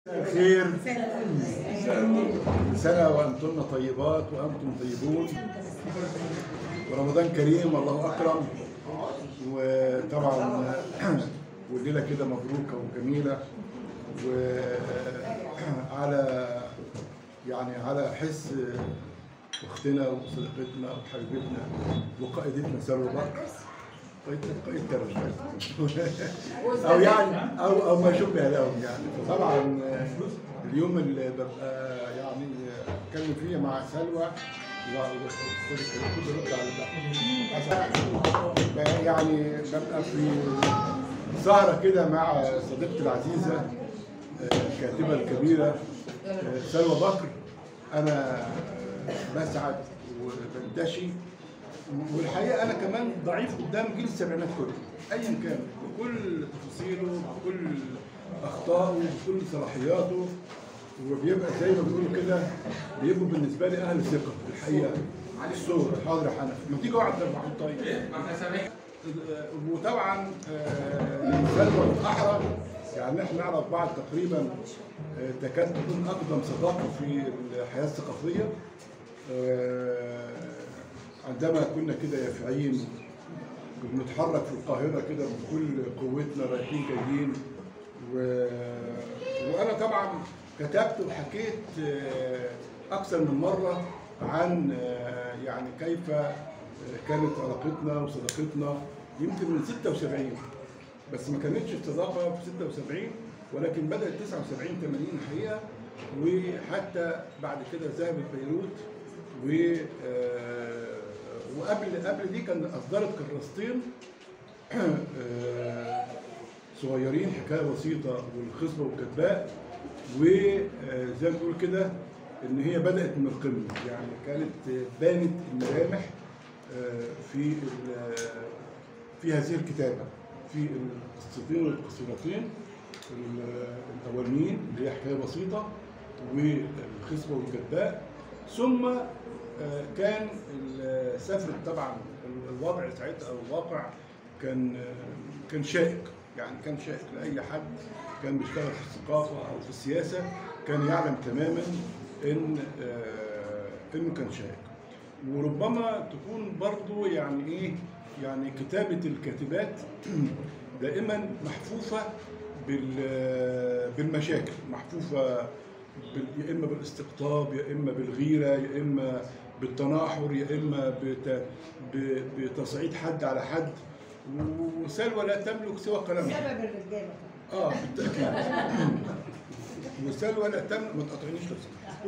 خير سنة وأنتن طيبات وأنتم طيبون ورمضان كريم الله أكرم وطبعا والليلة كده مبروكة وجميلة وعلى يعني على حس أختنا وصديقتنا وحبيبتنا وقائدتنا سلوى بكر قائدة قائدة او يعني او او ما شبه لهم يعني فطبعا اليوم اللي ببقى يعني اتكلم فيه مع سلوى وكل رد على ده يعني ببقى في سهرة كده مع صديقتي العزيزة الكاتبة الكبيرة سلوى بكر أنا بسعد وبندشي والحقيقه انا كمان ضعيف قدام جيل السبعينات كله ايا كان بكل تفاصيله بكل اخطائه بكل صلاحياته وبيبقى زي ما بيقولوا كده بيبقوا بالنسبه لي اهل ثقه الحقيقه الصور حاضر يا حنفي ما تيجي اقعد طبعا طيب وطبعا سلوى الاحرى يعني احنا نعرف بعض تقريبا تكاد تكون اقدم صداقه في الحياه الثقافيه عندما كنا كده يافعين بنتحرك في القاهرة كده بكل قوتنا رايحين جايين و... وأنا طبعا كتبت وحكيت أكثر من مرة عن يعني كيف كانت علاقتنا وصداقتنا يمكن من 76 بس ما كانتش الصداقة في 76 ولكن بدأت 79 80 الحقيقة وحتى بعد كده ذهبت بيروت و وقبل قبل دي كان اصدرت كراستين صغيرين حكايه بسيطه والخصبه والكتباء وزي ما بنقول كده ان هي بدات من القمه يعني كانت بانت الملامح في في هذه الكتابه في القصتين والقصيرتين الاولانيين اللي هي حكايه بسيطه والخصبه والكتباء ثم كان سافر طبعا الوضع ساعتها او الواقع كان كان شائك يعني كان شائك لاي حد كان بيشتغل في الثقافه او في السياسه كان يعلم تماما ان انه كان شائك وربما تكون برضو يعني ايه يعني كتابه الكاتبات دائما محفوفه بالمشاكل محفوفه يا اما بالاستقطاب يا اما بالغيره يا اما بالتناحر يا اما بتصعيد حد على حد وسلوى لا تملك سوى قلمها سبب الرجاله اه بالتاكيد وسلوى لا تملك ما تقاطعنيش لو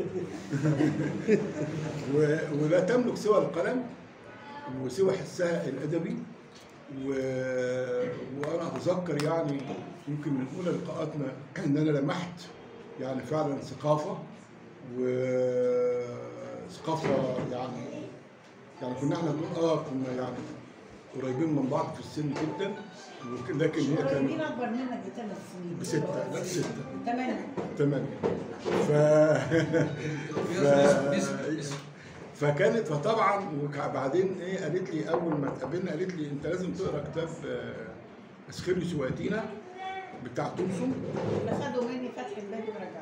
ولا تملك سوى القلم وسوى حسها الادبي و... وانا اتذكر يعني يمكن من اولى لقاءاتنا ان انا لمحت يعني فعلا ثقافه وثقافه يعني يعني كنا احنا بنقول اه كنا يعني قريبين من بعض في السن جدا لكن هي كانت قريبين اكبر منك بثلاث سنين بستة لا بستة ثمانية ثمانية ف... ف... فكانت فطبعا وبعدين ايه قالت لي اول ما اتقابلنا قالت لي انت لازم تقرا كتاب اسخيريوس واتينا بتاع تومسون اللي خدوا مني فتح الباب ورجع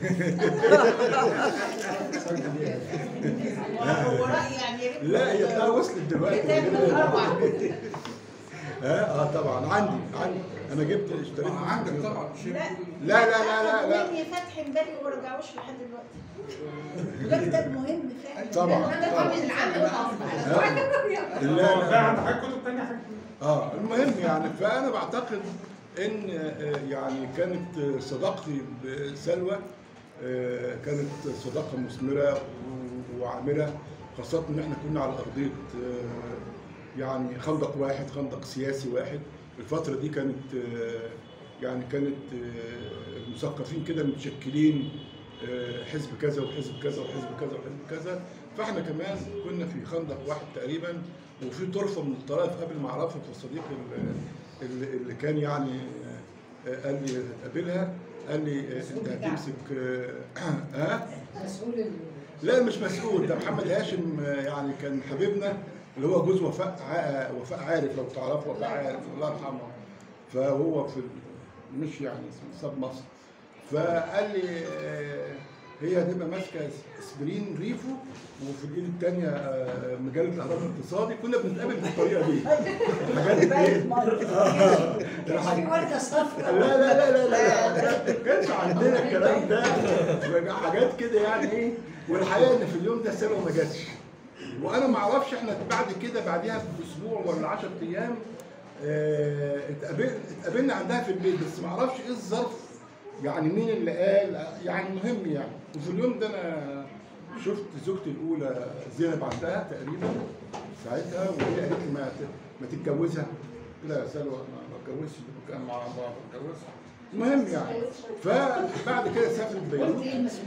ورأيي يعني لا هي بتاع وصلت دلوقتي كتاب من الأربع ها اه طبعا عندي عندي انا جبت اشتريت عندك طبعا لا لا لا لا لا لا مني فتح الباب وما رجعوش لحد دلوقتي ده كتاب مهم فعلا طبعا، انا طبعا. بعمل العمل لا لا لا لا عندك حاجه كتب تانية حاجه اه المهم يعني فانا بعتقد ان آه، يعني كانت صداقتي بسلوى آه، كانت صداقه مثمره و- وعامره خاصه ان احنا كنا على ارضيه آه، يعني خندق واحد خندق سياسي واحد الفتره دي كانت آه، يعني كانت آه، المثقفين كده متشكلين آه، حزب كذا وحزب كذا وحزب كذا وحزب كذا فاحنا كمان كنا في خندق واحد تقريبا وفي طرفه من الطرائف قبل ما اعرفها في الصديق اللي, اللي كان يعني آه، قال لي قابلها قال لي آه، انت هتمسك اه ها مسؤول لا مش مسؤول ده محمد هاشم آه، يعني كان حبيبنا اللي هو جوز وفاء ع- وفاء عارف لو تعرفوا وفاء عارف الله يرحمه فهو في ال- مش يعني اسمه ساب مصر فقال لي آه، هي هتبقى ماسكه اسبرين ريفو وفي الايد الثانيه مجله الاهرام الاقتصادي كنا بنتقابل بالطريقه دي حاجات ايه في ورده صفراء لا لا لا لا لا ما كانش عندنا الكلام ده بقى حاجات كده يعني ايه والحقيقه ان في اليوم ده سلوى ما جاتش وانا ما اعرفش احنا بعد كده بعديها باسبوع ولا 10 ايام آه، اتقابل- اتقابلنا عندها في البيت بس ما اعرفش ايه الظرف يعني مين اللي قال يعني مهم يعني وفي اليوم ده انا شفت زوجتي الاولى زينب عندها تقريبا ساعتها وهي قالت لي ما ت- ما تتجوزها قلت لها يا سلوى ما ما اتجوزش كان مع بعض اتجوزها المهم يعني فبعد كده سافرت بيروت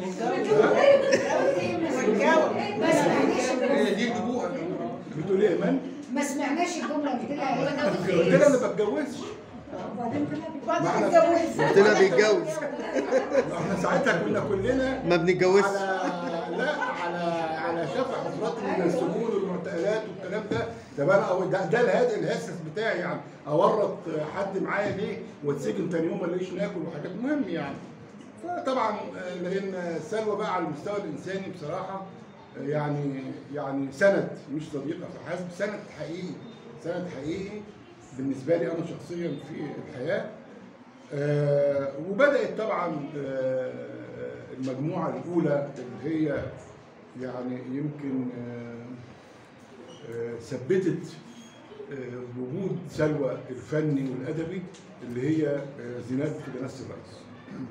ما سمعناش هي دي ابوها بتقول ايه يا ايمان؟ ما سمعناش الجمله قلت لها قلت لها انا ما بتجوزش وبعدين ما بعد احنا- اتجوزت قلت لها بيتجوز احنا ساعتها كنا كلنا ما بنتجوزش على لا على على شفا حفرات من السجون والمعتقلات والكلام ده طب انا أو ده, ده الهاد الهسس بتاعي يعني اورط حد معايا ليه واتسجن تاني يوم ما الاقيش ناكل وحاجات مهم يعني فطبعا آه، لان سلوى بقى على المستوى الانساني بصراحه آه، يعني يعني سند مش صديقه فحسب سند حقيقي سند حقيقي بالنسبه لي انا شخصيا في الحياه آه، وبدات طبعا آه، المجموعه الاولى اللي هي يعني يمكن آه، آه، ثبتت آه، وجود سلوى الفني والادبي اللي هي آه، زينات في جنازه الرئيس.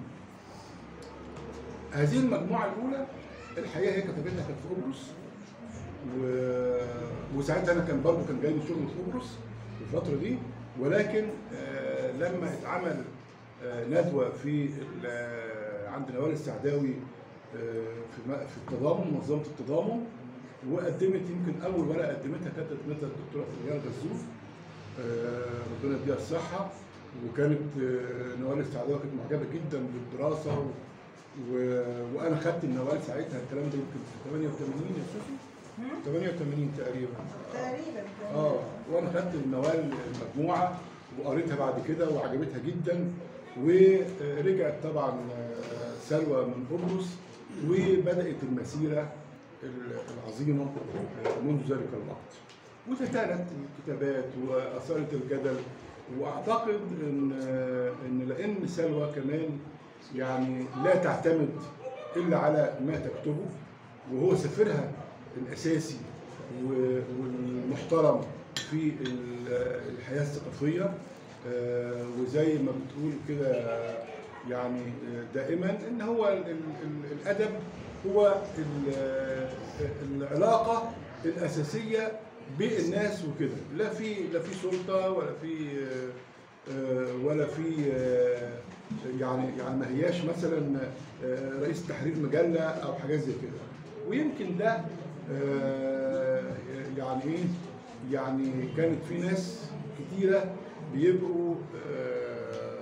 هذه المجموعه الاولى الحقيقه هي كتبتها كانت في قبرص و... وساعتها انا كان برضه كان جاي لي شغل في قبرص في الفتره دي ولكن آه، لما اتعمل آه، ندوه في ال- آه، عند نوال السعداوي آه، في م- في التضامن منظمه التضامن وقدمت يمكن اول ورقه قدمتها كانت قدمتها الدكتوره فريان غزوف آه، ربنا يديها الصحه وكانت آه، نوال السعداوي كانت معجبه جدا بالدراسه و... و... وانا خدت النوال ساعتها الكلام ده يمكن في 88 يا سوسي 88 تقريبا تقريبا اه وانا خدت النوال المجموعه وقريتها بعد كده وعجبتها جدا ورجعت طبعا آه، سلوى من قبرص وبدات المسيره العظيمه منذ ذلك الوقت وتتالت الكتابات واثارت الجدل واعتقد ان ان لان سلوى كمان يعني لا تعتمد الا على ما تكتبه وهو سفيرها الاساسي و- والمحترم في ال- الحياه الثقافيه آه، وزي ما بتقول كده يعني آه، دائما ان هو ال- ال- الادب هو ال- العلاقه الاساسيه بالناس وكده لا في لا في سلطه ولا في آه، آه، ولا في آه، يعني يعني ما هياش مثلا آه، رئيس تحرير مجله او حاجات زي كده ويمكن ده آه، يعني ايه يعني كانت في ناس كتيره بيبقوا آه،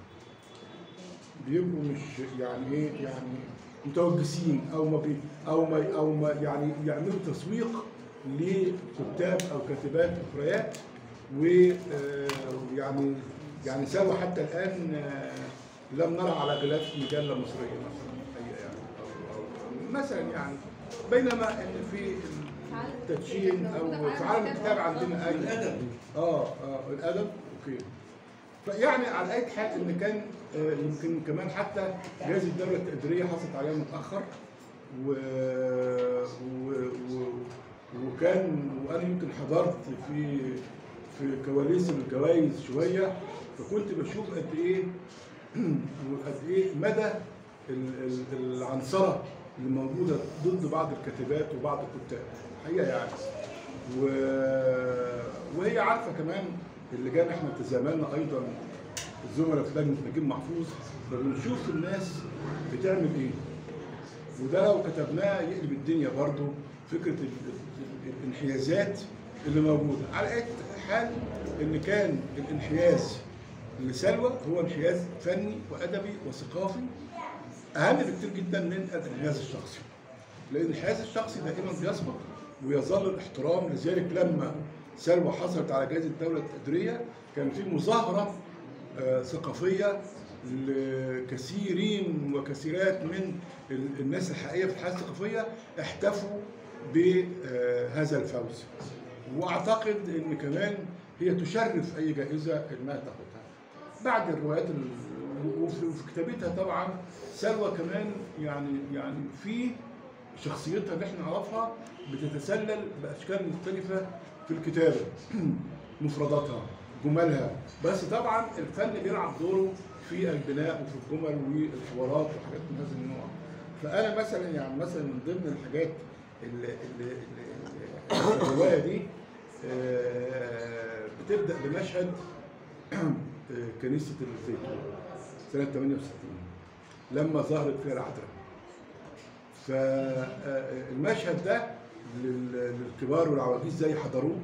بيبقوا مش يعني ايه يعني متوجسين او ما بي او ما او ما يعني يعملوا تسويق لكتاب او كاتبات اخريات ويعني يعني سوى حتى الان آه، لم نرى على غلاف مجله مصريه مثلا الحقيقه يعني أو أو مثلا يعني بينما ان في التدشين او في عالم الكتاب عندنا اي الادب اه اه الادب اوكي فيعني على اي حال ان كان آه، يمكن كمان حتى جائزه الدوله التقديريه حصلت عليها متاخر و... و... و... وكان وانا يمكن حضرت في في كواليس الجوائز شويه فكنت بشوف قد ايه وقد ايه مدى ال- ال- العنصره اللي موجوده ضد بعض الكاتبات وبعض الكتاب الحقيقه يعني و... وهي عارفه كمان اللجان احنا تزاملنا ايضا الزملاء في لجنه نجيب محفوظ فبنشوف الناس بتعمل ايه وده لو كتبناه يقلب الدنيا برضو فكره ال- ال- الانحيازات اللي موجوده على اي حال ان كان الانحياز لسلوى هو انحياز فني وادبي وثقافي اهم بكتير جدا من الانحياز الشخصي لان الانحياز الشخصي دائما بيسبق ويظل الاحترام لذلك لما سلوى حصلت على جائزه الدوله التقديريه كان في مظاهره آه، ثقافيه لكثيرين وكثيرات من ال- الناس الحقيقيه في الحياه الثقافيه احتفوا بهذا الفوز واعتقد ان كمان هي تشرف اي جائزه انها تاخدها بعد الروايات ال- وفي وفي كتابتها طبعا سلوى كمان يعني يعني في شخصيتها اللي احنا نعرفها بتتسلل باشكال مختلفه في الكتابه مفرداتها جملها بس طبعا الفن بيلعب دوره في البناء وفي الجمل والحوارات وحاجات من هذا النوع فانا مثلا يعني مثلا من ضمن الحاجات اللي, اللي, اللي الروايه دي آه، بتبدا بمشهد آه، كنيسه الزيتون سنه 68 لما ظهرت فيها العذراء فالمشهد ده لل- للكبار والعواجيز زي حضروه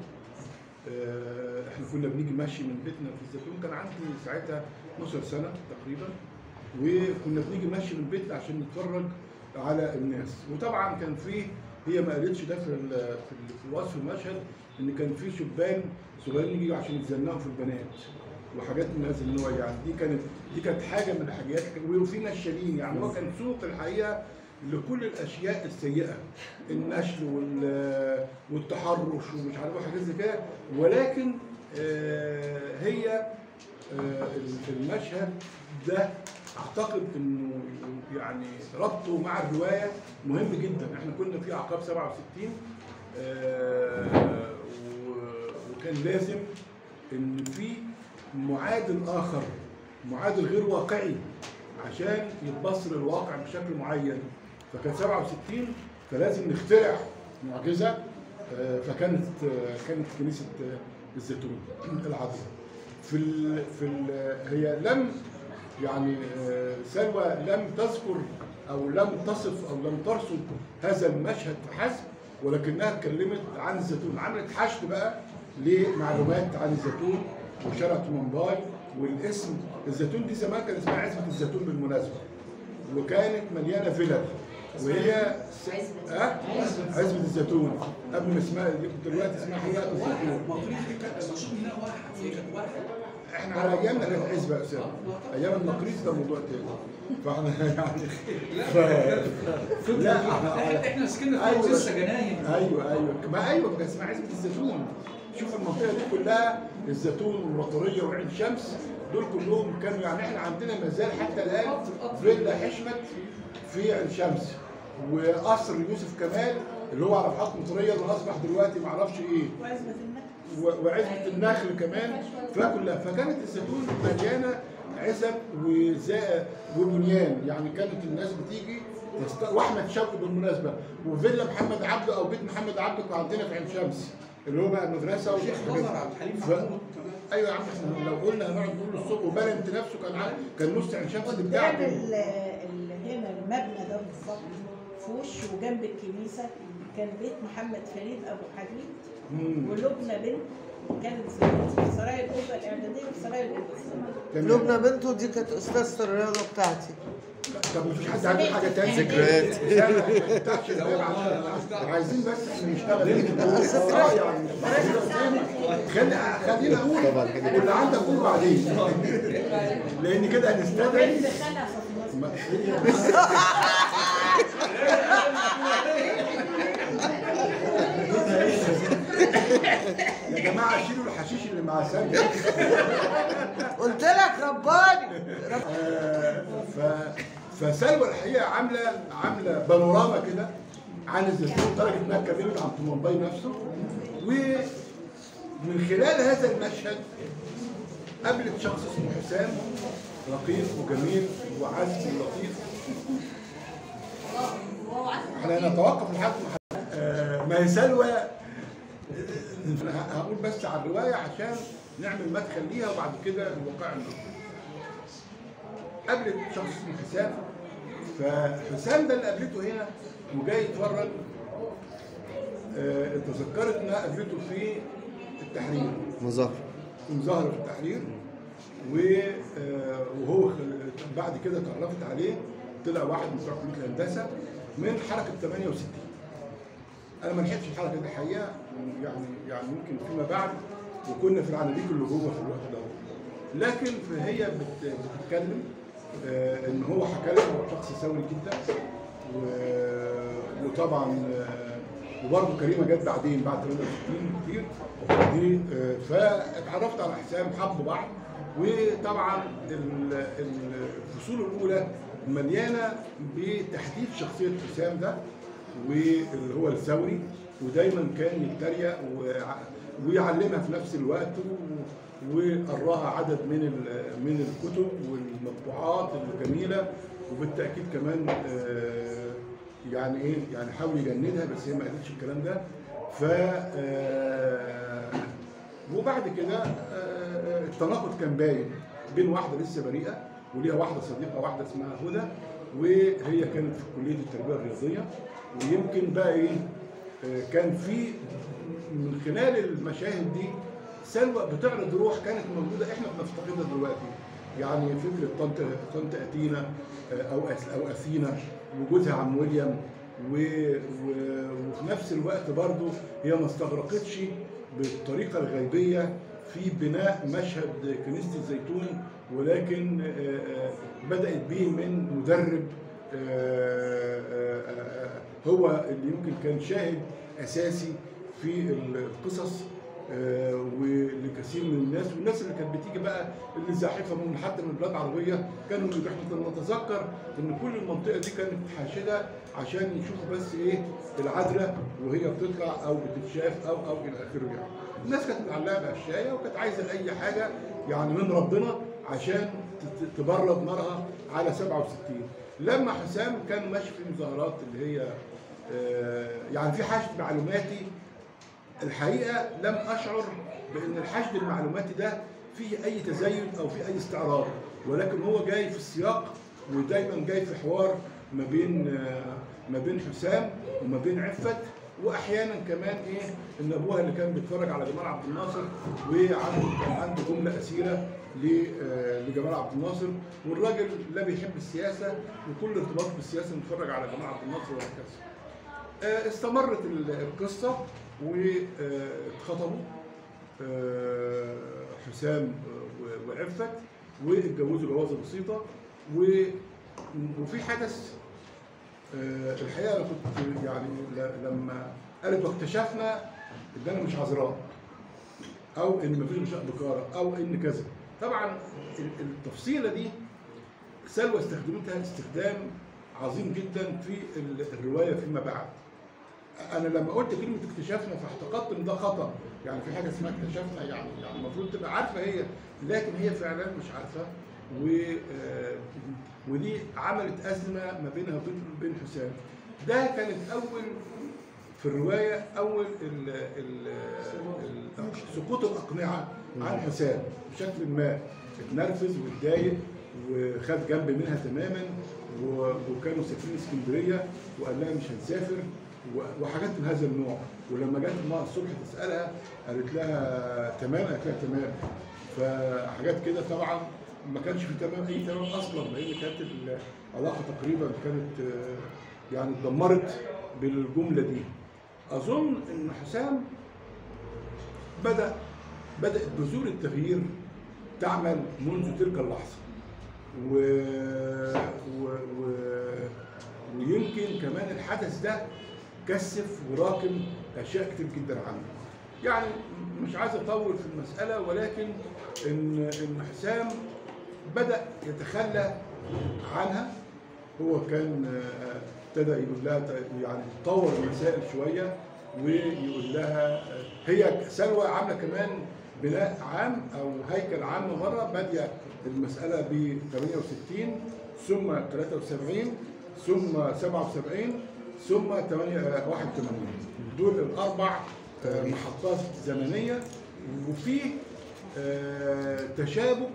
آه، احنا كنا بنيجي ماشي من بيتنا في الزيتون كان عندي ساعتها 12 سنه تقريبا وكنا بنيجي ماشي من بيتنا عشان نتفرج على الناس وطبعا كان فيه هي ما قالتش ده في ال- في ال- في وصف المشهد ان كان في شبان صغيرين يجوا عشان يتزنقوا في البنات وحاجات من هذا النوع يعني دي كانت دي كانت حاجه من الحاجات وفي نشالين يعني هو كان سوق الحقيقه لكل الاشياء السيئه النشل وال- والتحرش ومش عارف إيه حاجات زي كده ولكن آه، هي آه، المشهد ده اعتقد انه يعني ربطه مع الروايه مهم جدا احنا كنا في اعقاب 67 آه، و- وكان لازم ان في معادل اخر معادل غير واقعي عشان يتبصر الواقع بشكل معين فكان 67 فلازم نخترع معجزه آه، فكانت آه، كانت كنيسه آه، الزيتون العذراء في ال في ال هي لم يعني آه، سلوى لم تذكر او لم تصف او لم ترصد هذا المشهد حسب ولكنها اتكلمت عن الزيتون عملت حشد بقى لمعلومات عن الزيتون وشارع تومنباي والاسم الزيتون دي زمان كان اسمها عزبة الزيتون بالمناسبة وكانت مليانة فيلل وهي س... أه؟ عزبة الزيتون قبل ما اسمها دلوقتي اسمها حديقة الزيتون مطريق دي كانت مشهور منها واحد هي كانت واحد احنا على ايامنا كانت عزبة يا اسامه ايام النقريس ده موضوع تاني فاحنا يعني ف... لا احنا احنا سكننا أيوة. في لسه جناين ايوه ايوه ما ايوه كان اسمها عزبة الزيتون شوف المنطقه دي كلها الزيتون والوطريه وعين شمس دول كلهم كانوا يعني احنا عندنا ما زال حتى الان فيلا حشمت في عين شمس وقصر يوسف كمال اللي هو على محطه مطريه اللي اصبح دلوقتي ما اعرفش ايه وعزبة النخل و- وعزبة النخل كمان فكلها فكانت الزيتون مليانة عزب وزا- وبنيان يعني كانت الناس بتيجي تست... واحمد شوقي بالمناسبه وفيلا محمد عبده او بيت محمد عبده كان عندنا في عين شمس اللي هو بقى المدرسه شيخ والحاجات نظر دي. عبد الحليم ف... محمود ايوه يا عم احنا لو قلنا هنقعد نقول الصبح وبلنت نفسه كان عن... كان نص عين شمس قدام بتاعته ال- ال- هنا المبنى ده بالظبط في وشه وجنب الكنيسه كان بيت محمد فريد ابو حديد مم. ولبنى بنت كانت في سرايا الاوضه الاعداديه وفي سرايا الاوضه تمام. لبنى بنته دي كانت استاذة الرياضة بتاعتي طب مفيش حد عنده حاجه تانية ذكريات. عايزين بس احنا نشتغل اه يعني خلي خلينا اقول واللي عندك قول بعدين لان كده هنستدعي بنت خالها فاطمه ما- يا جماعه شيلوا الحشيش اللي مع سامي قلت لك رباني آه، ف فسلوى الحقيقه عامله عامله بانوراما كده عن الزيتون لدرجه انها اتكلمت عن طومنباي نفسه ومن خلال هذا المشهد قابلت شخص اسمه حسام رقيق وجميل وعذب ولطيف احنا نتوقف لحد ما آه، ما هي سلوى أنا هقول بس على الروايه عشان نعمل مدخل ليها وبعد كده الواقع النهارده قابلت شخص اسمه حسام فحسام ده اللي قابلته هنا وجاي يتفرج آه، تذكرت انها قابلته في التحرير مظاهرة في مظاهره في التحرير و- آه، وهو خل- بعد كده اتعرفت عليه طلع واحد من بتوع كليه الهندسه من حركه 68 انا ما لحقتش الحركه دي الحقيقه يعني يعني يمكن فيما بعد وكنا في العنابيك اللي جوه في الوقت ده لكن فهي بت- بتتكلم آه، ان هو حكى لي هو شخص ثوري جدا و- وطبعا آه، وبرضه كريمه جت بعدين بعد 68 كتير دي آه، فاتعرفت على حسام حبوا بعض وطبعا ال- ال- الفصول الاولى مليانه بتحديث شخصيه حسام ده واللي هو الثوري ودايما كان يتريق وع- ويعلمها في نفس الوقت و- وقراها عدد من ال- من الكتب والمطبوعات الجميله وبالتاكيد كمان آه، يعني ايه يعني حاول يجندها بس هي ما قالتش الكلام ده ف آه، وبعد كده آه، التناقض كان باين بين واحده لسه بريئه وليها واحده صديقه واحده اسمها هدى وهي كانت في كليه التربيه الرياضيه ويمكن بقى ايه آه، كان في من خلال المشاهد دي سلوى بتعرض روح كانت موجوده احنا بنفتقدها دلوقتي يعني فكره طنط طنط اتينا آه، او أس- او اثينا وجوزها عم ويليام و... و... وفي نفس الوقت برضو هي ما استغرقتش بالطريقه الغيبيه في بناء مشهد كنيسه الزيتون ولكن آه، آه، بدات به من مدرب آه، آه، آه، هو اللي يمكن كان شاهد اساسي في القصص آه، ولكثير من الناس والناس اللي كانت بتيجي بقى اللي زاحفه من حتى من بلاد عربيه كانوا اللي احنا نتذكر ان كل المنطقه دي كانت حاشده عشان يشوفوا بس ايه العذراء وهي بتطلع او بتتشاف او او الى اخره يعني. الناس كانت متعلقه باشياء وكانت عايزه اي حاجه يعني من ربنا عشان تت- تبرد نارها على 67 لما حسام كان ماشي في مظاهرات اللي هي آه، يعني في حشد معلوماتي الحقيقه لم اشعر بان الحشد المعلوماتي ده فيه اي تزايد او فيه اي استعراض ولكن هو جاي في السياق ودايما جاي في حوار ما بين آه، ما بين حسام وما بين عفت واحيانا كمان ايه ان ابوها اللي كان بيتفرج على جمال عبد الناصر وعنده كان عنده جمله اسيره ل- آه، لجمال عبد الناصر والراجل لا بيحب السياسه وكل ارتباطه بالسياسه بيتفرج على جمال عبد الناصر وهكذا. آه، استمرت ال- القصة واتخطبوا حسام آه، و- وعفت واتجوزوا جوازة بسيطة و- وفي حدث آه، الحقيقة أنا كنت يعني ل- لما قالت واكتشفنا إن أنا مش عذراء أو إن مفيش غشاء بكارة أو إن كذا طبعا ال- التفصيلة دي سلوى استخدمتها استخدام عظيم جدا في ال- الروايه فيما بعد. انا لما قلت كلمه اكتشفنا فاعتقدت ان ده خطا، يعني في حاجه اسمها اكتشفنا يعني يعني المفروض تبقى عارفه هي لكن هي فعلا مش عارفه و آه، ودي عملت ازمه ما بينها وبين بين حسام. ده كانت اول في الروايه اول ال ال ال سقوط الاقنعه عن حسام بشكل ما اتنرفز واتضايق وخد جنب منها تماما و- وكانوا ساكنين اسكندريه وقال لها مش هنسافر و- وحاجات من هذا النوع ولما جت امها الصبح تسالها قالت لها تمام قالت لها تمام فحاجات كده طبعا ما كانش في تمام اي تمام اصلا لان كانت العلاقه تقريبا كانت آه، يعني اتدمرت بالجمله دي اظن ان حسام بدا بدات بذور التغيير تعمل منذ تلك اللحظه و... و... و... ويمكن كمان الحدث ده كثف وراكم اشياء كتير جدا عنه يعني مش عايز اطول في المساله ولكن ان ان حسام بدا يتخلى عنها هو كان آه، ابتدى يقول لها يعني طور المسائل شويه ويقول لها آه، هي سلوى عامله كمان بناء عام او هيكل عام مره باديه المساله ب 68 ثم 73 ثم 77 ثم 8 آه، 81 دول الاربع آه، محطات زمنيه وفي آه، تشابك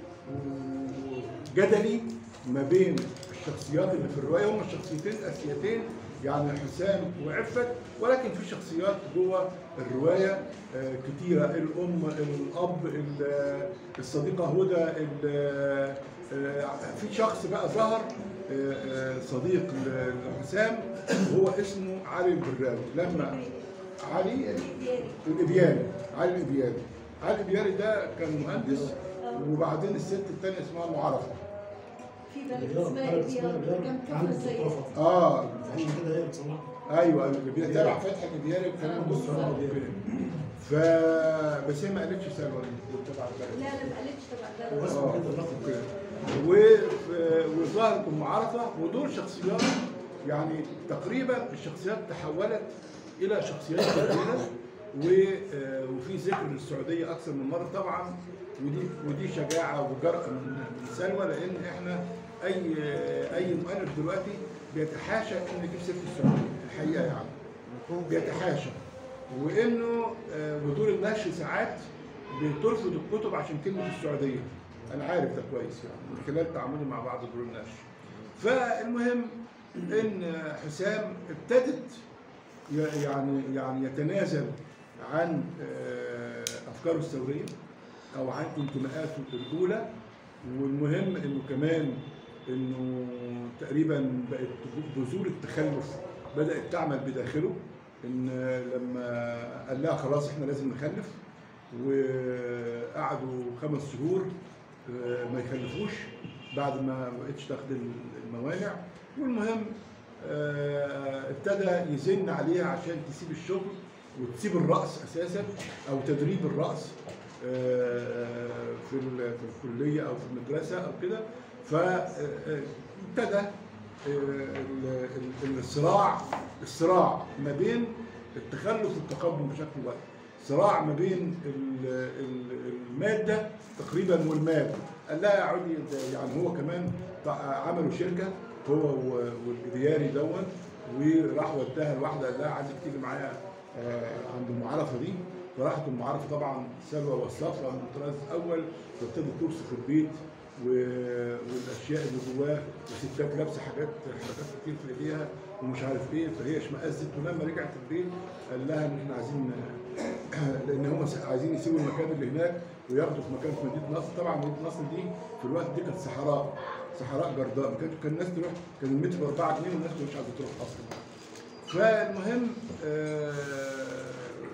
جدلي ما بين الشخصيات اللي في الروايه هم الشخصيتين الاساسيتين يعني حسام وعفت ولكن في شخصيات جوه الروايه آه، كتيره الام الاب ال- الصديقه هدى ال- آه، في شخص بقى ظهر آه، آه، صديق ل- لحسام وهو اسمه علي البراوي لما علي الابياري علي الابياري علي الابياري ده كان مهندس وبعدين الست الثانيه اسمها معرفه في بلد اسمها ابيض كان كفر زي اه عشان كده هي بتصلحها ايوه ايوه بيتابع فتحي الدياري كان بص ف بس هي ما قالتش سلوى دي تبع البلد لا لا ما قالتش تبع بس البلد كده الرقم و- وظهرت ام عرفه ودول شخصيات يعني تقريبا الشخصيات تحولت الى شخصيات كبيره و- آه، وفي ذكر للسعوديه اكثر من مره طبعا ودي ودي شجاعه وجرأه من من سلوى لان احنا اي اي مؤلف دلوقتي بيتحاشى انه يجيب سيره السعوديه الحقيقه يعني بيتحاشى وانه آه، ودور النشر ساعات بترفض الكتب عشان كلمه السعوديه انا عارف ده كويس يعني من خلال تعاملي مع بعض دور النشر فالمهم ان حسام ابتدت ي- يعني يعني يتنازل عن آه، افكاره الثوريه او عن انتماءاته الاولى والمهم انه كمان انه تقريبا بقت بذور التخلف بدات تعمل بداخله ان لما قال لها خلاص احنا لازم نخلف وقعدوا خمس شهور آه، ما يخلفوش بعد ما ما بقتش تاخد الموانع والمهم آه، ابتدى يزن عليها عشان تسيب الشغل وتسيب الرأس اساسا او تدريب الرأس آه، في ال- في الكليه او في المدرسه او كده فابتدى الصراع الصراع ما بين التخلف والتقدم بشكل واحد صراع ما بين ال- ال- الماده تقريبا والمال قال لها يا علي ده يعني هو كمان طا- عملوا شركه هو و- والدياري دون وراح وداها لواحده قال لها عايزك تيجي معايا آه، عند ام عرفه دي فراحت ام عرفه طبعا سلوى والصفرة من الطراز الاول وابتدوا توصف البيت و- والاشياء اللي جواه وستات لابسه حاجات حركات كتير في ايديها ومش عارف ايه فهي اشمئزت ولما رجعت البيت قال لها ان احنا عايزين لان هم عايزين يسيبوا المكان اللي هناك وياخدوا في مكان في مدينه نصر طبعا مدينه نصر دي في الوقت دي كانت صحراء صحراء جرداء ما كانش- كان الناس تروح كان المتر ب 4 جنيه والناس مش عايزه تروح اصلا فالمهم آه،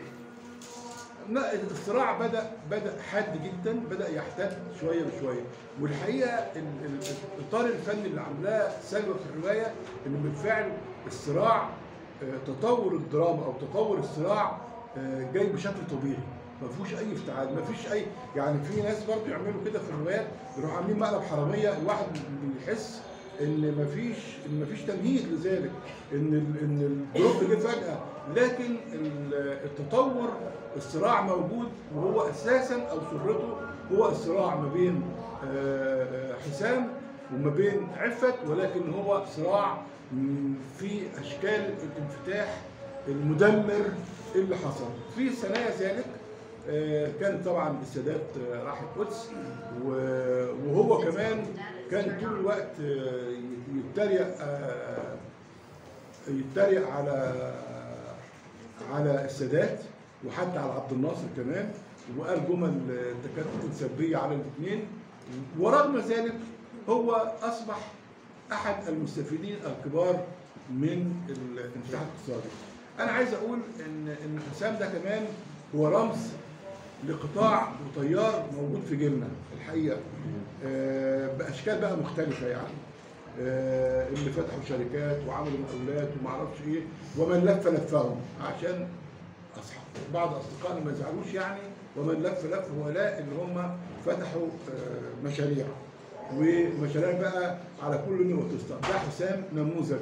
لا الصراع بدا بدا حاد جدا بدا يحتد شويه بشويه والحقيقه ال- ال- الاطار الفني اللي عاملاه سلوى في الروايه انه بالفعل الصراع آه، تطور الدراما او تطور الصراع آه، جاي بشكل طبيعي ما فيهوش اي افتعال ما فيش اي يعني في ناس برضه يعملوا كده في الروايات يروحوا عاملين مقلب حراميه الواحد بيحس ان مفيش ان مفيش تمهيد لذلك ان ال- ان الدروب جه فجاه لكن ال- التطور الصراع موجود وهو اساسا او سرته هو الصراع ما بين آه، آه، حسام وما بين عفت ولكن هو صراع م، في اشكال الانفتاح المدمر اللي حصل في ثنايا ذلك آه، كان طبعا السادات آه، راح القدس و- وهو كمان كان طول الوقت آه، يتريق آه، يتريق على على السادات وحتى على عبد الناصر كمان وقال جمل آه، تكاد تكون سلبيه على الاثنين ورغم ذلك هو اصبح احد المستفيدين الكبار من الانفتاح الاقتصادي. انا عايز اقول ان ان حسام ده كمان هو رمز لقطاع وتيار موجود في جيلنا الحقيقه آه، باشكال بقى مختلفه يعني آه، اللي فتحوا شركات وعملوا مقاولات وما اعرفش ايه ومن لف لفهم عشان اصحاب بعض اصدقائنا ما يزعلوش يعني ومن لف لف هؤلاء اللي هم فتحوا آه، مشاريع ومشاريع بقى على كل لون وتسطى ده حسام نموذج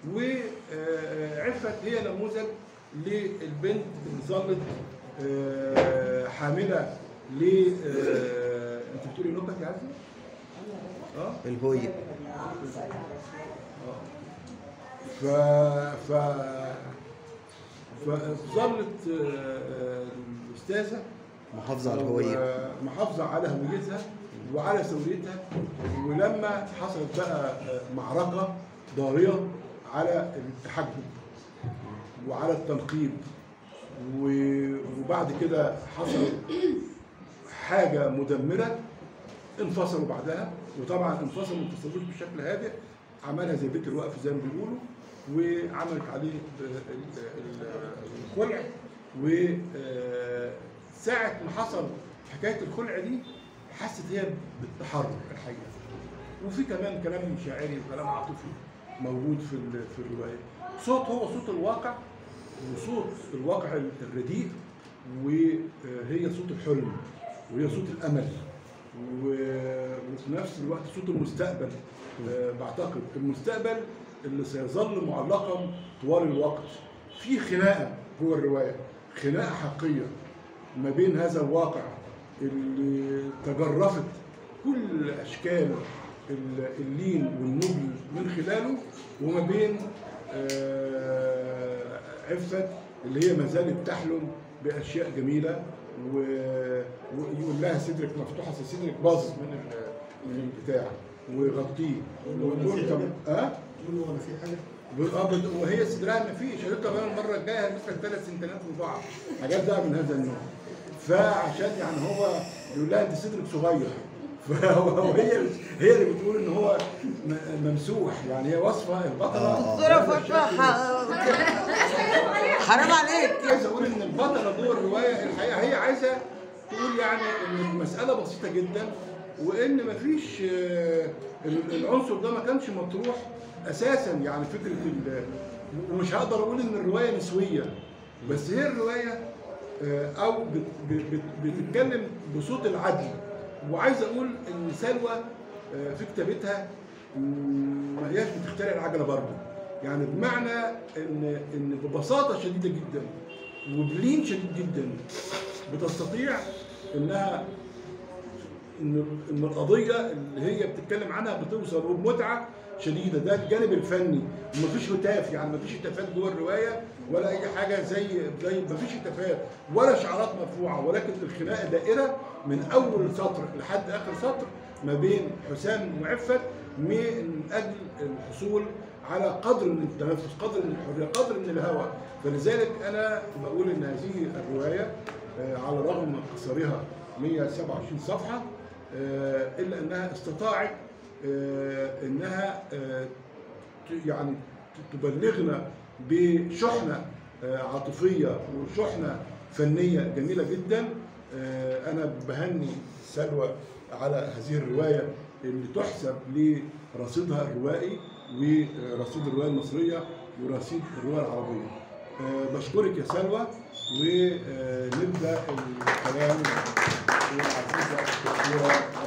وعفت هي نموذج للبنت اللي ظلت آه، حامله ل آه، انت بتقولي نكت يا عزمي؟ اه الهوية ف ف فظلت آه، الاستاذه محافظة على الهوية آه، محافظه على هويتها وعلى ثوريتها ولما حصلت بقى آه، معركه ضاريه على التحجب وعلى التنقيب و- وبعد كده حصل حاجه مدمره انفصلوا بعدها وطبعا انفصلوا ما انفصلوش بشكل هادئ عملها زي بيت الوقف زي ما بيقولوا وعملت عليه ال- ال- الخلع وساعة ما حصل حكاية الخلع دي حست هي بالتحرر الحقيقة وفي كمان كلام شاعري وكلام عاطفي موجود في ال- في الروايه صوت هو صوت الواقع وصوت الواقع الرديء وهي صوت الحلم وهي صوت الامل و- وفي نفس الوقت صوت المستقبل آه، بعتقد المستقبل اللي سيظل معلقا طوال الوقت في خناقه جوه الروايه خناقه حقيقيه ما بين هذا الواقع اللي تجرفت كل اشكال ال- اللين والنبل من خلاله وما بين آه، عفت اللي هي ما زالت تحلم باشياء جميله و- ويقول لها صدرك مفتوح اصل صدرك باظ من ال- من البتاع ويغطيه ويقول طب اه تقول له انا في حاجه اه بد- وهي صدرها ما فيش قالت طب انا المره الجايه هلبسك ثلاث سنتينات في بعض حاجات بقى من هذا النوع فعشان يعني هو يقول لها انت صدرك صغير فهو هي هي اللي بتقول ان هو م- ممسوح يعني هي وصفه البطله دكتورة بهذا فاطمة الشكل. ح- حرام عليك عايز اقول ان البطله جوه الروايه الحقيقه هي عايزه تقول يعني ان المساله بسيطه جدا وان مفيش آه، ال- العنصر ده ما كانش مطروح اساسا يعني فكره ال- ومش هقدر اقول ان الروايه نسويه بس هي الروايه آه، او بت- بت- بت- بتتكلم بصوت العدل وعايز اقول ان سلوى آه، في كتابتها مم، ما هياش بتخترع العجله برضه يعني بمعنى ان ان ببساطه شديده جدا وبلين شديد جدا بتستطيع انها ان ان القضيه اللي هي بتتكلم عنها بتوصل وبمتعه شديده ده الجانب الفني ومفيش هتاف يعني مفيش هتافات جوه الروايه ولا اي حاجه زي زي مفيش هتافات ولا شعارات مرفوعه ولكن الخناقه دائره من اول سطر لحد اخر سطر ما بين حسام وعفت من اجل الحصول على قدر من التنفس قدر من الحريه قدر من الهوى فلذلك انا بقول ان هذه الروايه آه، على الرغم من قصرها 127 صفحه آه، الا انها استطاعت آه، انها آه، ت- يعني ت- تبلغنا بشحنه آه، عاطفيه وشحنه فنيه جميله جدا آه، انا بهني سلوى على هذه الروايه اللي تحسب لرصيدها الروائي ورصيد الروايه المصريه ورصيد الروايه العربيه. آه، بشكرك يا سلوى ونبدا الكلام والعزيزه الدكتوره